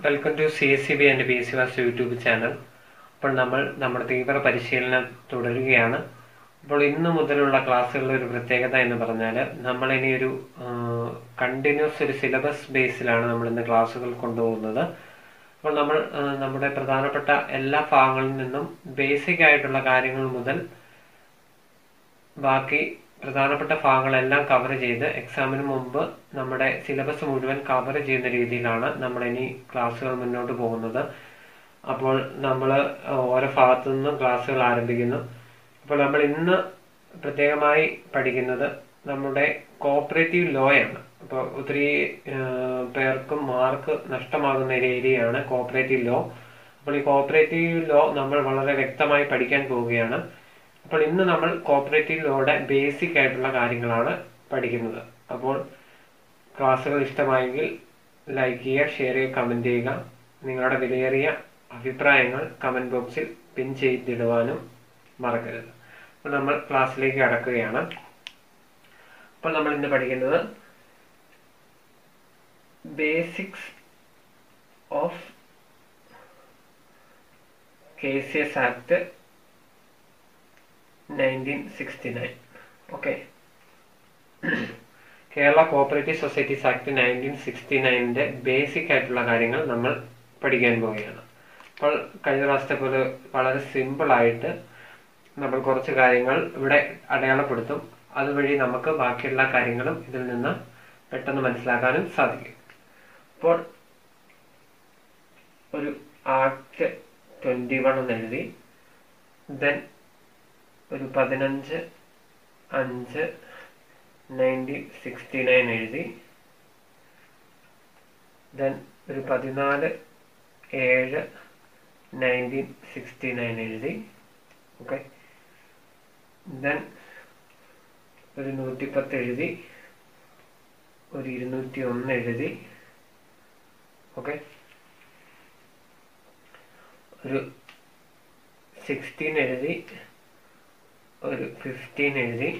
welcome to C S C B and P S C വാസ് YouTube channel അപ്പോൾ നമ്മൾ നമ്മുടെ തീവ്ര പരിശീലനം തുടരുകയാണ് അപ്പോൾ ഇന്ന് മുതലുള്ള ക്ലാസ്സുകളുടെ ഒരു പ്രത്യേകത എന്ന് പറഞ്ഞാൽ നമ്മളിനി ഒരു കണ്ടിന്യൂസ് ഒരു സിലബസ് ബേസിലാണ് നമ്മൾ ഇന്ന് ക്ലാസ്സുകൾ കൊണ്ടുപോകുന്നത് അപ്പോൾ നമ്മൾ ആ, നമ്മുടെ പ്രധാനപ്പെട്ട എല്ലാ ഭാഗങ്ങളിൽ നിന്നും ബേസിക് ആയിട്ടുള്ള കാര്യങ്ങൾ മുതൽ ബാക്കി പ്രധാനപ്പെട്ട ഭാഗങ്ങളെല്ലാം കവർ ചെയ്ത് എക്സാമിന് മുമ്പ് നമ്മുടെ സിലബസ് മുഴുവൻ കവർ ചെയ്യുന്ന രീതിയിലാണ് നമ്മൾ ഇനി ക്ലാസ്സുകൾ മുന്നോട്ട് പോകുന്നത് അപ്പോൾ നമ്മൾ ഓരോ ഭാഗത്തു നിന്നും ക്ലാസ്സുകൾ ആരംഭിക്കുന്നു അപ്പോൾ നമ്മൾ ഇന്ന് പ്രത്യേകമായി പഠിക്കുന്നത് നമ്മുടെ കോപ്പറേറ്റീവ് ലോ ആണ് അപ്പോൾ ഒത്തിരി ആ, പേർക്കും മാർക്ക് നഷ്ടമാകുന്ന ഒരു ഏരിയയാണ് കോപ്പറേറ്റീവ് ലോ അപ്പോൾ ഈ കോപ്പറേറ്റീവ് ലോ നമ്മൾ വളരെ വ്യക്തമായി പഠിക്കാൻ പോവുകയാണ് അപ്പോൾ ഇന്ന് നമ്മൾ കോപ്പറേറ്റീവ് ലോയുടെ ബേസിക് ആയിട്ടുള്ള കാര്യങ്ങളാണ് പഠിക്കുന്നത് അപ്പോൾ ക്ലാസ്സുകൾ ഇഷ്ടമായെങ്കിൽ ലൈക്ക് ചെയ്യുക ഷെയർ ചെയ്യുക കമൻറ്റ് ചെയ്യുക നിങ്ങളുടെ വിലയേറിയ അഭിപ്രായങ്ങൾ കമൻറ്റ് ബോക്സിൽ പിൻ ചെയ്തിടുവാനും മറക്കരുത് അപ്പോൾ നമ്മൾ ക്ലാസ്സിലേക്ക് കടക്കുകയാണ് അപ്പോൾ നമ്മൾ ഇന്ന് പഠിക്കുന്നത് basics of K C S act nineteen sixty nine okay Kerala cooperative societies act nineteen sixty നയനിൻ്റെ ബേസിക് ആയിട്ടുള്ള കാര്യങ്ങൾ നമ്മൾ പഠിക്കാൻ പോവുകയാണ് അപ്പോൾ കഴിഞ്ഞ പ്രാവശ്യത്തെ പോലെ വളരെ സിമ്പിൾ ആയിട്ട് നമ്മൾ കുറച്ച് കാര്യങ്ങൾ ഇവിടെ അടയാളപ്പെടുത്തും അതുവഴി നമുക്ക് ബാക്കിയുള്ള കാര്യങ്ങളും ഇതിൽ നിന്ന് പെട്ടെന്ന് മനസ്സിലാക്കാനും സാധിക്കും അപ്പോൾ ഒരു ആക്ട് ട്വൻറ്റി വൺ എന്ന് എഴുതി ദെൻ ഒരു പതിനഞ്ച് അഞ്ച് നയൻറ്റീൻ സിക്സ്റ്റി നയൻ എഴുതി ദെൻ ഒരു പതിനാല് ഏഴ് നയൻറ്റീൻ സിക്സ്റ്റി നയൻ എഴുതി ഓക്കെ ദെൻ ഒരു നൂറ്റിപ്പത്ത് എഴുതി ഒരു ഇരുന്നൂറ്റി ഒന്ന് എഴുതി ഓക്കെ ഒരു സിക്സ്റ്റീൻ എഴുതി ഒരു ഫിഫ്റ്റീൻ എഴുതി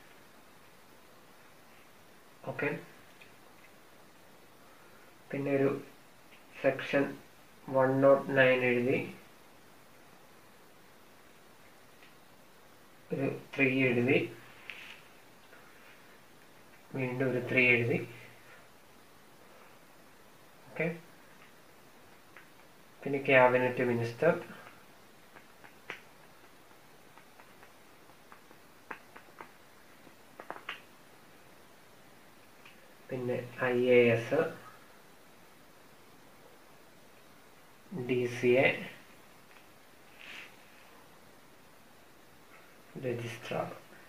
ഓക്കെ പിന്നെ ഒരു സെക്ഷൻ വൺ നോട്ട് നയൻ എഴുതി ഒരു ത്രീ എഴുതി വീണ്ടും ഒരു ത്രീ എഴുതി ഓക്കെ പിന്നെ ക്യാബിനറ്റ് മിനിസ്റ്റർ പിന്നെ I A S D C A registrar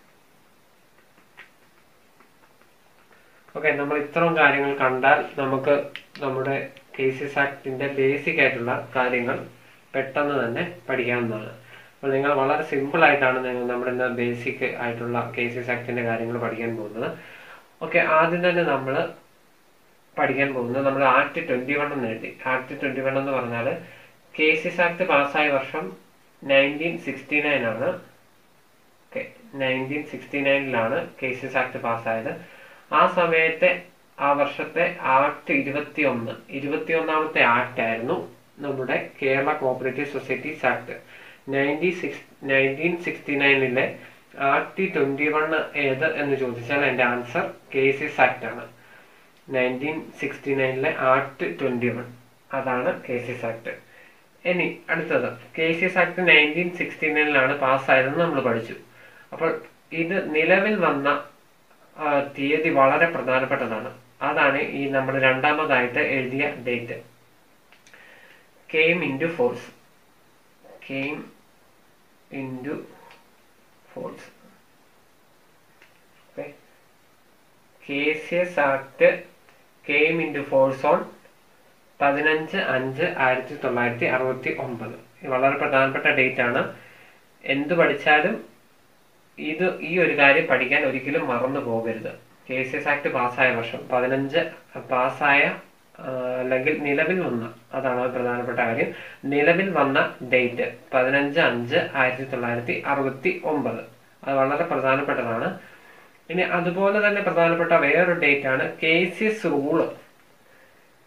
okay നമ്മൾ ഇത്രയും കാര്യങ്ങൾ കണ്ടാൽ നമുക്ക് നമ്മുടെ കേസസ് ആക്ടിന്റെ ബേസിക് ആയിട്ടുള്ള കാര്യങ്ങൾ പെട്ടെന്ന് തന്നെ പഠിക്കാവുന്നതാണ് അപ്പോൾ നിങ്ങൾ വളരെ സിമ്പിൾ ആയിട്ടാണ് നിങ്ങൾ നമ്മുടെ ഇന്ന് ബേസിക് ആയിട്ടുള്ള കേസസ് ആക്ടിന്റെ കാര്യങ്ങൾ പഠിക്കാൻ പോകുന്നത് ഓക്കെ ആദ്യം തന്നെ നമ്മൾ പഠിക്കാൻ പോകുന്നത് നമ്മൾ ആക്ട് ട്വന്റി വൺ എന്ന് എഴുതി ആക്ട് ട്വന്റി വൺ എന്ന് പറഞ്ഞാൽ കേസസ് ആക്ട് പാസ്സായ വർഷം നയൻറ്റീൻ സിക്സ്റ്റി നയൻ ആണ് ഓക്കെ നയൻറ്റീൻ സിക്സ്റ്റി നയനിലാണ് കേസസ് ആക്ട് പാസ്സായത് ആ സമയത്തെ ആ വർഷത്തെ ആക്ട് ഇരുപത്തി ഒന്ന് ഇരുപത്തി ഒന്നാമത്തെ ആക്ട് ആയിരുന്നു നമ്മുടെ Kerala cooperative societies act nineteen six nineteen sixty നയനിലെ ആക്ട് ട്വന്റി വൺ ഏത് എന്ന് ചോദിച്ചാൽ എൻ്റെ ആൻസർ കേസസ് ആക്ട് ആണ് നയൻറ്റീൻ സിക്സ്റ്റി നയനിലെ ആക്ട് ട്വന്റി വൺ അതാണ് കേസസ് ആക്ട് ഇനി അടുത്തത് കേസസ് ആക്ട് നയൻറ്റീൻ സിക്സ്റ്റി നയനിലാണ് പാസ്സായതെന്ന് നമ്മൾ പഠിച്ചു അപ്പോൾ ഇത് നിലവിൽ വന്ന ആ, തീയതി വളരെ പ്രധാനപ്പെട്ടതാണ് അതാണ് ഈ നമ്മൾ രണ്ടാമതായിട്ട് എഴുതിയ date came into force came into force okay K C S act came into force on പതിനഞ്ച് അഞ്ച് ആയിരത്തി തൊള്ളായിരത്തി അറുപത്തി ഒമ്പത് ഇത് വളരെ പ്രധാനപ്പെട്ട ഡേറ്റ് ആണ് എന്ത് പഠിച്ചാലും ഇത് ഈ ഒരു കാര്യം പഠിക്കാൻ ഒരിക്കലും മറന്നു പോകരുത് കെ സി എസ് ആക്ട് പാസ്സായ വർഷം പതിനഞ്ച് പാസ്സായ ആ, അല്ലെങ്കിൽ നിലവിൽ വന്ന അതാണ് പ്രധാനപ്പെട്ട കാര്യം നിലവിൽ വന്ന ഡേറ്റ് പതിനഞ്ച് അഞ്ച് ആയിരത്തി തൊള്ളായിരത്തി അറുപത്തി ഒമ്പത് അത് വളരെ പ്രധാനപ്പെട്ടതാണ് ഇനി അതുപോലെ തന്നെ പ്രധാനപ്പെട്ട വേറൊരു ഡേറ്റ് ആണ് K C S rule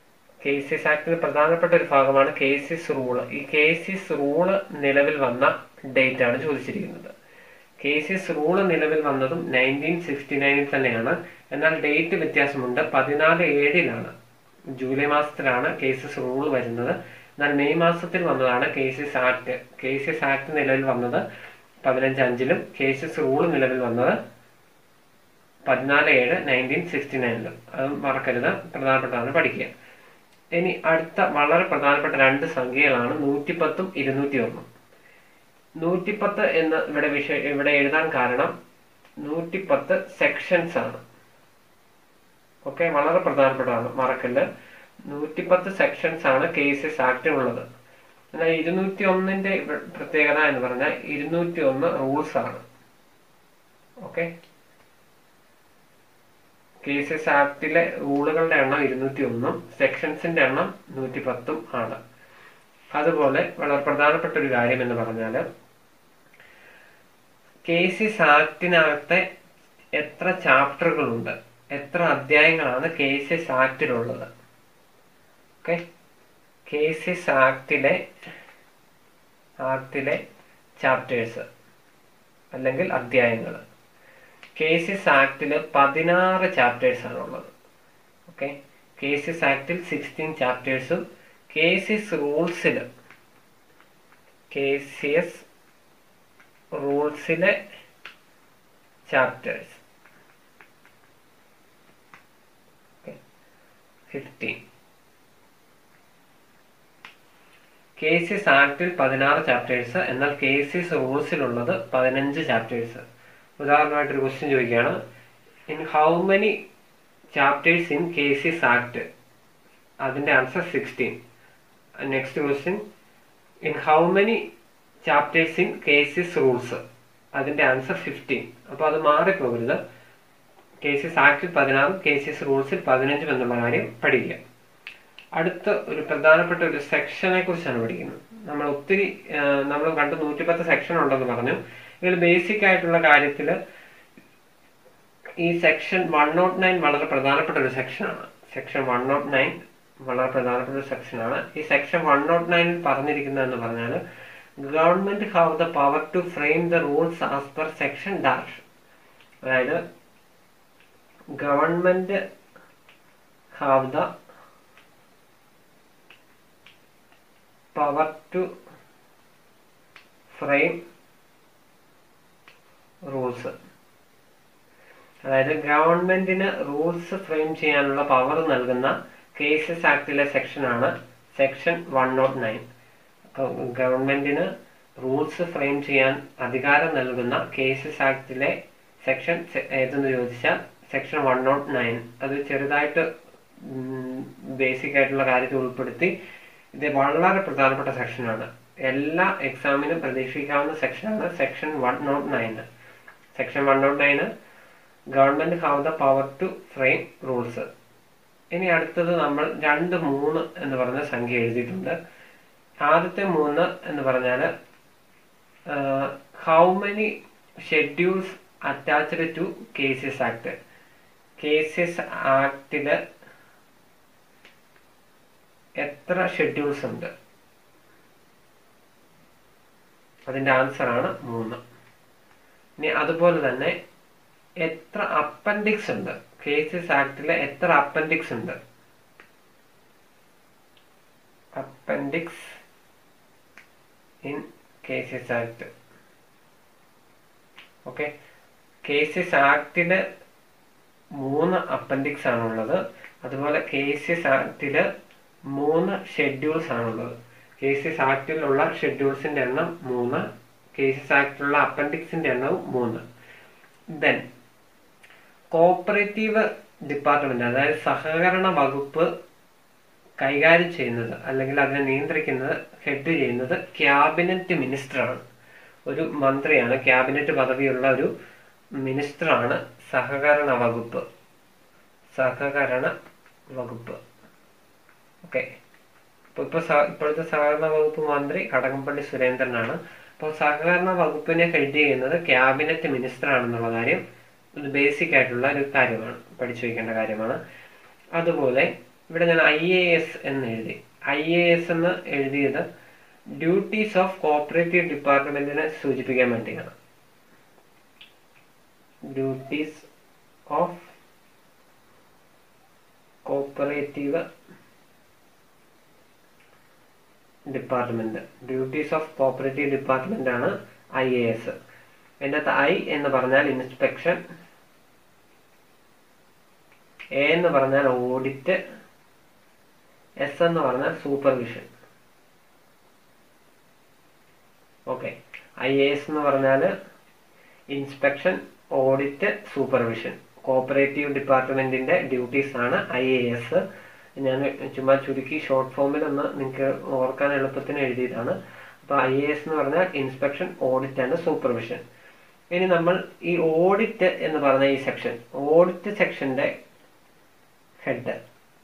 cases ആക്ടിൽ പ്രധാനപ്പെട്ട ഒരു ഭാഗമാണ് കേസസ് റൂള് ഈ കേസസ് റൂള് നിലവിൽ വന്ന ഡേറ്റ് ആണ് ചോദിച്ചിരിക്കുന്നത് കേസസ് റൂള് നിലവിൽ വന്നതും നയൻറ്റീൻ സിക്സ്റ്റി നയനിൽ തന്നെയാണ് എന്നാൽ ഡേറ്റ് വ്യത്യാസമുണ്ട് പതിനാല് ഏഴിലാണ് ജൂലൈ മാസത്തിലാണ് കേസസ് റൂൾ വരുന്നത് എന്നാൽ മെയ് മാസത്തിൽ വന്നതാണ് കേസസ് ആക്ട് കേസസ് ആക്ട് നിലവിൽ വന്നത് പതിനഞ്ച് അഞ്ചിലും കേസസ് റൂൾ നിലവിൽ വന്നത് പതിനാല് ഏഴ് നയൻറ്റീൻ സിക്സ്റ്റി നയനിലും അത് മറക്കരുത് പ്രധാനപ്പെട്ടതാണ് പഠിക്കുക ഇനി അടുത്ത വളരെ പ്രധാനപ്പെട്ട രണ്ട് സംഖ്യകളാണ് നൂറ്റിപ്പത്തും ഇരുന്നൂറ്റി ഒന്നും നൂറ്റിപ്പത്ത് എന്ന് ഇവിടെ വിഷയ ഇവിടെ എഴുതാൻ കാരണം നൂറ്റിപ്പത്ത് സെക്ഷൻസ് ആണ് ഓക്കെ വളരെ പ്രധാനപ്പെട്ടതാണ് മറക്കല്ല് നൂറ്റിപ്പത്ത് സെക്ഷൻസ് ആണ് കേസസ് ആക്ടിനുള്ളത് എന്നാൽ ഇരുന്നൂറ്റി ഒന്നിന്റെ പ്രത്യേകത എന്ന് പറഞ്ഞാൽ ഇരുന്നൂറ്റി ഒന്ന് റൂൾസ് ആണ് ഓക്കെ കേസസ് ആക്ടിലെ റൂളുകളുടെ എണ്ണം ഇരുന്നൂറ്റി ഒന്നും സെക്ഷൻസിന്റെ എണ്ണം നൂറ്റി പത്തും ആണ് അതുപോലെ വളരെ പ്രധാനപ്പെട്ട ഒരു കാര്യം എന്ന് പറഞ്ഞാൽ കേസസ് ആക്ടിനകത്തെ എത്ര ചാപ്റ്ററുകളുണ്ട് എത്ര അധ്യായങ്ങളാണ് കേസസ് ആക്ടിലുള്ളത് ഓക്കെ കേസസ് ആക്ടിലെ ആക്ടിലെ ചാപ്റ്റേഴ്സ് അല്ലെങ്കിൽ അധ്യായങ്ങൾ കേസസ് ആക്ടിൽ പതിനാറ് ചാപ്റ്റേഴ്സ് ആണ് ഉള്ളത് ഓക്കെ കേസസ് ആക്ടിൽ സിക്സ്റ്റീൻ ചാപ്റ്റേഴ്സും കേസസ് റൂൾസിൽ കെ സി എസ് റൂൾസിലെ ചാപ്റ്റേഴ്സ് ഫിഫ്റ്റീൻ കേസസ് ആക്ടിൽ പതിനാറ് ചാപ്റ്റേഴ്സ് എന്നാൽ കേസസ് റൂൾസിലുള്ളത് പതിനഞ്ച് ചാപ്റ്റേഴ്സ് ഉദാഹരണമായിട്ട് ഒരു ക്വസ്റ്റ്യൻ ചോദിക്കുകയാണ് in how many chapters in cases act അതിന്റെ answer sixteen next question in how many chapters in cases rules അതിന്റെ ആൻസർ ഫിഫ്റ്റീൻ അപ്പോൾ അത് മാറിപ്പോകരുത് കേസസ് ആക്ടിൽ പതിനാറും കേസസ് റൂൾസിൽ പതിനഞ്ചും എന്നുള്ള കാര്യം പഠിക്കുക അടുത്ത ഒരു പ്രധാനപ്പെട്ട ഒരു സെക്ഷനെ കുറിച്ചാണ് പഠിക്കുന്നത് നമ്മൾ ഒത്തിരി നമ്മൾ കണ്ട് നൂറ്റിപ്പത്ത് സെക്ഷൻ ഉണ്ടെന്ന് പറഞ്ഞു ഇതിൽ ബേസിക് ആയിട്ടുള്ള കാര്യത്തിൽ ഈ സെക്ഷൻ വൺ നോട്ട് നയൻ വളരെ പ്രധാനപ്പെട്ട ഒരു സെക്ഷനാണ് സെക്ഷൻ വൺ നോട്ട് നയൻ വളരെ പ്രധാനപ്പെട്ട ഒരു സെക്ഷനാണ് ഈ സെക്ഷൻ വൺ നോട്ട് നയനിൽ പറഞ്ഞിരിക്കുന്നതെന്ന് പറഞ്ഞാൽ government have the power to frame the rules as per section dash അതായത് government have the power to frame rules അതായത് ഗവൺമെന്റിന് റൂൾസ് ഫ്രെയിം ചെയ്യാനുള്ള പവർ നൽകുന്ന കേസസ് ആക്ടിലെ സെക്ഷനാണ് സെക്ഷൻ വൺ നോട്ട് നയൻ അപ്പോൾ ഗവൺമെന്റിന് റൂൾസ് ഫ്രെയിം ചെയ്യാൻ അധികാരം നൽകുന്ന കേസസ് ആക്ടിലെ സെക്ഷൻ ഏതെന്ന് ചോദിച്ചാൽ സെക്ഷൻ വൺ നോട്ട് നയൻ അത് ചെറുതായിട്ട് ബേസിക് ആയിട്ടുള്ള കാര്യത്തിൽ ഉൾപ്പെടുത്തി ഇത് വളരെ പ്രധാനപ്പെട്ട സെക്ഷനാണ് എല്ലാ എക്സാമിനും പ്രതീക്ഷിക്കാവുന്ന സെക്ഷനാണ് section one nought nine section one nought നയന് government have the power to frame rules ഇനി അടുത്തത് നമ്മൾ രണ്ട് മൂന്ന് എന്ന് പറഞ്ഞ സംഖ്യ എഴുതിയിട്ടുണ്ട് ആദ്യത്തെ മൂന്ന് എന്ന് പറഞ്ഞാൽ how many schedules attached to cases act cases ആക്ടില് എത്ര ഷെഡ്യൂൾസ് ഉണ്ട് അതിന്റെ ആൻസർ ആണ് മൂന്ന് ഇനി അതുപോലെ തന്നെ എത്ര അപ്പൻഡിക്സ് ഉണ്ട് കേസസ് ആക്ടില് എത്ര അപ്പൻഡിക്സ് ഉണ്ട് appendix in cases act okay cases ആക്ടില് മൂന്ന് അപ്പൻഡിക്സ് ആണുള്ളത് അതുപോലെ കേസസ് ആക്ടില് മൂന്ന് ഷെഡ്യൂൾസ് ആണുള്ളത് കേസസ് ആക്ടിലുള്ള ഷെഡ്യൂൾസിന്റെ എണ്ണം മൂന്ന് കേസസ് ആക്ടിലുള്ള അപ്പൻഡിക്സിന്റെ എണ്ണവും മൂന്ന് ദെൻ കോപ്പറേറ്റീവ് ഡിപ്പാർട്ട്മെന്റ് അതായത് സഹകരണ വകുപ്പ് കൈകാര്യം ചെയ്യുന്നത് അല്ലെങ്കിൽ അതിനെ നിയന്ത്രിക്കുന്നത് ഹെഡ് ചെയ്യുന്നത് ക്യാബിനറ്റ് മിനിസ്റ്ററാണ് ഒരു മന്ത്രിയാണ് ക്യാബിനറ്റ് പദവിയുള്ള ഒരു മിനിസ്റ്ററാണ് സഹകരണ വകുപ്പ് സഹകരണ വകുപ്പ് ഓക്കെ ഇപ്പോൾ ഇപ്പോൾ ഇപ്പോഴത്തെ സഹകരണ വകുപ്പ് മന്ത്രി കടകംപള്ളി സുരേന്ദ്രനാണ് അപ്പോൾ സഹകരണ വകുപ്പിനെ ഹെഡ് ചെയ്യുന്നത് ക്യാബിനറ്റ് മിനിസ്റ്റർ ആണെന്നുള്ള കാര്യം ഒരു ബേസിക് ആയിട്ടുള്ള ഒരു കാര്യമാണ് പഠിച്ചു വയ്ക്കേണ്ട കാര്യമാണ് അതുപോലെ ഇവിടെ ഞാൻ ഐ എ എസ് എന്ന് എഴുതി ഐ എ എസ് എന്ന് എഴുതിയത് ഡ്യൂട്ടീസ് ഓഫ് കോപ്പറേറ്റീവ് ഡിപ്പാർട്ട്മെന്റിനെ സൂചിപ്പിക്കാൻ വേണ്ടിയാണ് duties of cooperative department duties of cooperative department ആണ് ഐ എ എസ് അതിനകത്ത് ഐ എന്ന് പറഞ്ഞാൽ ഇൻസ്പെക്ഷൻ എ എന്ന് പറഞ്ഞാൽ ഓഡിറ്റ് എസ് എന്ന് പറഞ്ഞാൽ supervision okay I A S എന്ന് പറഞ്ഞാൽ ഇൻസ്പെക്ഷൻ ഓഡിറ്റ് സൂപ്പർവിഷൻ കോപ്പറേറ്റീവ് ഡിപ്പാർട്ട്മെന്റിന്റെ ഡ്യൂട്ടീസ് ആണ് ഐ എ എസ് ഞാൻ ചുമ്മാ ചുരുക്കി ഷോർട്ട് ഫോമിൽ ഒന്ന് നിങ്ങൾക്ക് ഓർക്കാൻ എളുപ്പത്തിന് എഴുതിയതാണ് അപ്പോൾ ഐ എ എസ് എന്ന് പറഞ്ഞാൽ ഇൻസ്പെക്ഷൻ ഓഡിറ്റ് ആൻഡ് സൂപ്പർവിഷൻ ഇനി നമ്മൾ ഈ ഓഡിറ്റ് എന്ന് പറഞ്ഞ ഈ സെക്ഷൻ ഓഡിറ്റ് സെക്ഷന്റെ ഹെഡ്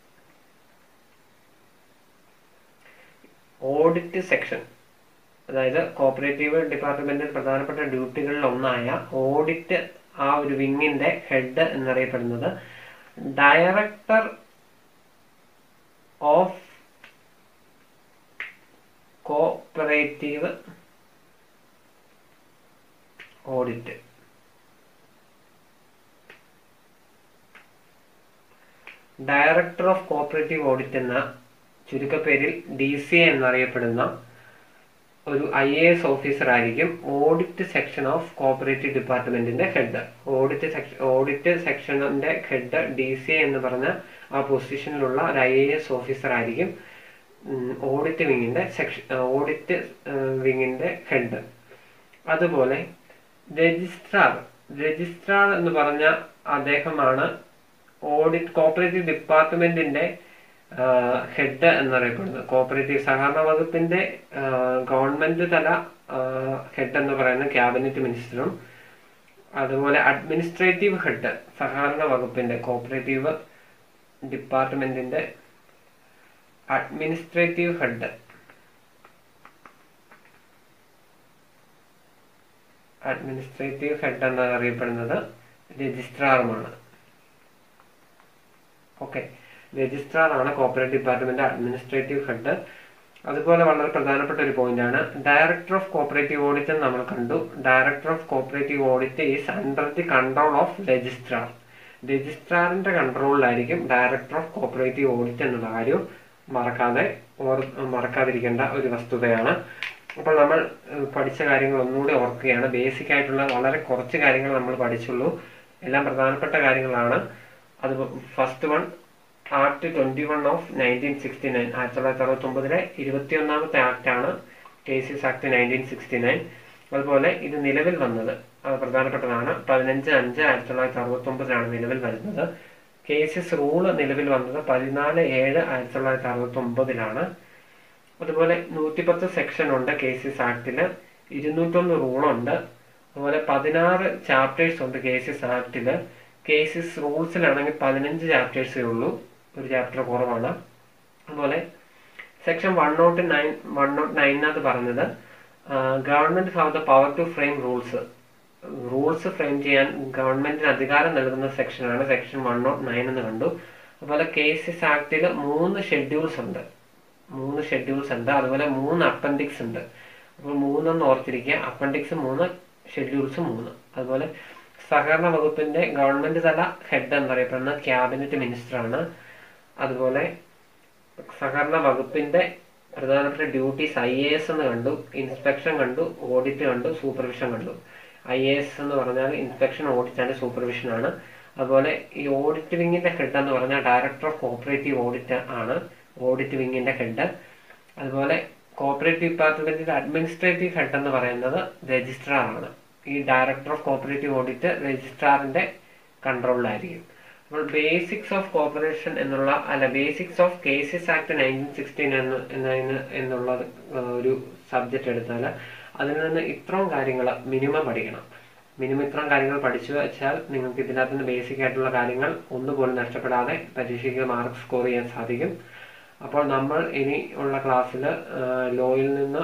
ഓഡിറ്റ് സെക്ഷൻ അതായത് കോപ്പറേറ്റീവ് ഡിപ്പാർട്ട്മെന്റിൽ പ്രധാനപ്പെട്ട ഡ്യൂട്ടികളിൽ ഒന്നായ ഓഡിറ്റ് ആ ഒരു വിങ്ങിന്റെ ഹെഡ് എന്നറിയപ്പെടുന്നത് director of cooperative audit director of cooperative audit എന്ന ചുരുക്കപ്പേരിൽ ഡി സി എന്നറിയപ്പെടുന്ന ഒരു ഐ എ എസ് ഓഫീസർ ആയിരിക്കും ഓഡിറ്റ് സെക്ഷൻ ഓഫ് കോപ്പറേറ്റീവ് ഡിപ്പാർട്ട്മെന്റിന്റെ ഹെഡ് ഓഡിറ്റ് സെക്ഷൻ ഓഡിറ്റ് സെക്ഷനിന്റെ ഹെഡ് ഡി സി എന്ന് പറഞ്ഞ ആ പൊസിഷനിലുള്ള ഒരു ഐ എ എസ് ഓഫീസർ ആയിരിക്കും ഓഡിറ്റ് വിങ്ങിന്റെ സെക്ഷൻ ഓഡിറ്റ് വിങ്ങിന്റെ ഹെഡ് അതുപോലെ രജിസ്ട്രാർ രജിസ്ട്രാർ എന്ന് പറഞ്ഞ അദ്ദേഹമാണ് ഓഡിറ്റ് കോപ്പറേറ്റീവ് ഡിപ്പാർട്ട്മെന്റിന്റെ ഹെഡ് എന്നറിയപ്പെടുന്നത് കോപ്പറേറ്റീവ് സഹകരണ വകുപ്പിന്റെ ഗവൺമെന്റ് തല ഹെഡ് എന്ന് പറയുന്നത് ക്യാബിനറ്റ് മിനിസ്റ്ററും അതുപോലെ അഡ്മിനിസ്ട്രേറ്റീവ് ഹെഡ് സഹകരണ വകുപ്പിന്റെ കോപ്പറേറ്റീവ് ഡിപ്പാർട്ട്മെന്റിന്റെ അഡ്മിനിസ്ട്രേറ്റീവ് ഹെഡ് അഡ്മിനിസ്ട്രേറ്റീവ് ഹെഡ് എന്നാണ് അറിയപ്പെടുന്നത് രജിസ്ട്രാറുമാണ് ഓക്കെ രജിസ്ട്രാർ ആണ് കോപ്പറേറ്റ് ഡിപ്പാർട്ട്മെന്റ് അഡ്മിനിസ്ട്രേറ്റീവ് ഹെഡ് അതുപോലെ വളരെ പ്രധാനപ്പെട്ട ഒരു പോയിന്റ് ആണ് ഡയറക്ടർ ഓഫ് കോപ്പറേറ്റീവ് ഓഡിറ്റ് നമ്മൾ കണ്ടു director of cooperative audit is under the control of registrar രജിസ്ട്രാറിന്റെ കൺട്രോളിലായിരിക്കും ഡയറക്ടർ ഓഫ് കോപ്പറേറ്റീവ് ഓഡിറ്റ് എന്നുള്ള കാര്യം മറക്കാതെ ഓർ മറക്കാതിരിക്കേണ്ട ഒരു വസ്തുതയാണ് അപ്പോൾ നമ്മൾ പഠിച്ച കാര്യങ്ങൾ ഒന്നുകൂടി ഓർക്കുകയാണ് ബേസിക് ആയിട്ടുള്ള വളരെ കുറച്ച് കാര്യങ്ങൾ നമ്മൾ പഠിച്ചുള്ളൂ എല്ലാം പ്രധാനപ്പെട്ട കാര്യങ്ങളാണ് അത് first one act twenty one of nineteen sixty nine ആയിരത്തി തൊള്ളായിരത്തി അറുപത്തി ഒമ്പതിലെ ഇരുപത്തിയൊന്നാമത്തെ ആക്ട് ആണ് cases act nineteen sixty nine അതുപോലെ ഇത് നിലവിൽ വന്നത് അത് പ്രധാനപ്പെട്ടതാണ് പതിനഞ്ച് അഞ്ച് ആയിരത്തി തൊള്ളായിരത്തി അറുപത്തി ഒമ്പതിലാണ് നിലവിൽ വരുന്നത് കേസസ് റൂള് നിലവിൽ വന്നത് പതിനാല് ഏഴ് ആയിരത്തി തൊള്ളായിരത്തി അറുപത്തി ഒമ്പതിലാണ് അതുപോലെ നൂറ്റിപ്പത്ത് സെക്ഷൻ ഉണ്ട് കേസസ് ആക്ടില് ഇരുന്നൂറ്റൊന്ന് റൂളുണ്ട് അതുപോലെ പതിനാറ് ചാപ്റ്റേഴ്സ് ഉണ്ട് കേസസ് ആക്ടില് കേസസ് റൂൾസിലാണെങ്കിൽ പതിനഞ്ച് ചാപ്റ്റേഴ്സേ ഉള്ളൂ ഒരു ചാപ്റ്റർ കുറവാണ് അതുപോലെ section one nought nine one nought നയനകത്ത് പറഞ്ഞത് government have the power to frame rules rules frame ചെയ്യാൻ ഗവൺമെന്റിന് അധികാരം നൽകുന്ന സെക്ഷനാണ് സെക്ഷൻ വൺ നോട്ട് നയൻ എന്ന് കണ്ടു അതുപോലെ കേസസ് ആക്ടിൽ മൂന്ന് ഷെഡ്യൂൾസ് ഉണ്ട് മൂന്ന് ഷെഡ്യൂൾസ് ഉണ്ട് അതുപോലെ മൂന്ന് അപ്പൻഡിക്സ് ഉണ്ട് അപ്പോൾ മൂന്നെന്ന് ഓർത്തിരിക്കുക അപ്പൻഡിക്സ് മൂന്ന് ഷെഡ്യൂൾസ് മൂന്ന് അതുപോലെ സഹകരണ വകുപ്പിന്റെ ഗവൺമെന്റ് തല ഹെഡ് എന്നറിയപ്പെടുന്ന ക്യാബിനറ്റ് മിനിസ്റ്ററാണ് അതുപോലെ സഹകരണ വകുപ്പിന്റെ പ്രധാനപ്പെട്ട ഡ്യൂട്ടീസ് ഐ എ എസ് എന്ന് കണ്ടു ഇൻസ്പെക്ഷൻ കണ്ടു ഓഡിറ്റ് കണ്ടു സൂപ്പർവിഷൻ കണ്ടു ഐ എ എസ് എന്ന് പറഞ്ഞാൽ ഇൻസ്പെക്ഷൻ ഓഡിറ്റ് ആൻഡ് സൂപ്പർവിഷൻ ആണ് അതുപോലെ ഈ ഓഡിറ്റ് വിങ്ങിന്റെ ഹെഡ് എന്ന് പറഞ്ഞാൽ ഡയറക്ടർ ഓഫ് കോപ്പറേറ്റീവ് ഓഡിറ്റ് ആണ് ഓഡിറ്റ് വിങ്ങിന്റെ ഹെഡ് അതുപോലെ കോപ്പറേറ്റീവ് ഡിപ്പാർട്ട്മെന്റിന്റെ അഡ്മിനിസ്ട്രേറ്റീവ് ഹെഡ് എന്ന് പറയുന്നത് രജിസ്ട്രാർ ആണ് ഈ ഡയറക്ടർ ഓഫ് കോപ്പറേറ്റീവ് ഓഡിറ്റ് രജിസ്ട്രാറിന്റെ കൺട്രോളിലായിരിക്കും അപ്പോൾ ബേസിക്സ് ഓഫ് കോപ്പറേഷൻ എന്നുള്ള അല്ല basics of cases act nineteen sixteen എന്ന് എന്നതിന് എന്നുള്ള ഒരു സബ്ജക്റ്റ് എടുത്താൽ അതിൽ നിന്ന് ഇത്രയും കാര്യങ്ങൾ മിനിമം പഠിക്കണം മിനിമം ഇത്രയും കാര്യങ്ങൾ പഠിച്ചു വെച്ചാൽ നിങ്ങൾക്ക് ഇതിനകത്ത് നിന്ന് ബേസിക് ആയിട്ടുള്ള കാര്യങ്ങൾ ഒന്നുപോലും നഷ്ടപ്പെടാതെ പരീക്ഷയ്ക്ക് മാർക്ക് സ്കോർ ചെയ്യാൻ സാധിക്കും അപ്പോൾ നമ്മൾ ഇനി ഉള്ള ക്ലാസ്സിൽ ലോയിൽ നിന്ന്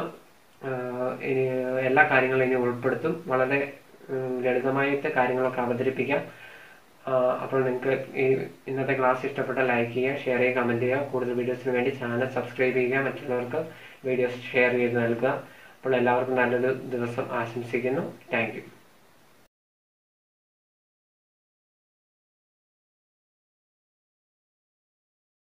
ഇനി എല്ലാ കാര്യങ്ങളും ഇനി ഉൾപ്പെടുത്തും വളരെ ലളിതമായിട്ട് കാര്യങ്ങളൊക്കെ അവതരിപ്പിക്കാം ആ, അപ്പോൾ നിങ്ങൾക്ക് ഈ ഇന്നത്തെ ക്ലാസ് ഇഷ്ടപ്പെട്ട ലൈക്ക് ചെയ്യുക ഷെയർ ചെയ്യുക കമൻറ്റ് ചെയ്യുക കൂടുതൽ വീഡിയോസിന് വേണ്ടി ചാനൽ സബ്സ്ക്രൈബ് ചെയ്യുക മറ്റുള്ളവർക്ക് വീഡിയോസ് ഷെയർ ചെയ്ത് നൽകുക അപ്പോൾ എല്ലാവർക്കും നല്ലൊരു ദിവസം ആശംസിക്കുന്നു താങ്ക് യു